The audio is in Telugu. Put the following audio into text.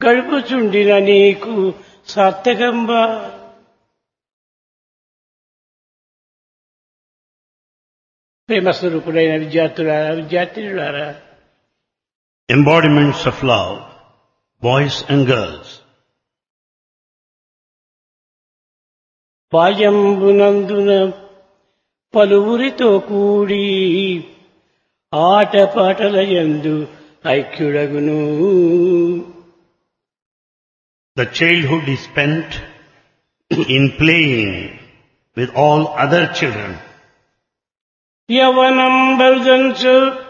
గడుపుచుండిన నీకు సార్థకంబా ప్రేమస్వరూపుడైన విద్యార్థులారా విద్యార్థినులారా Embodiments of love, boys and girls. బాల్యంబునందున పలువురితో కూడి ఆటపాటల యందు ఐక్యుడగును The childhood is spent in playing with all other children. యవనం బల్జంచు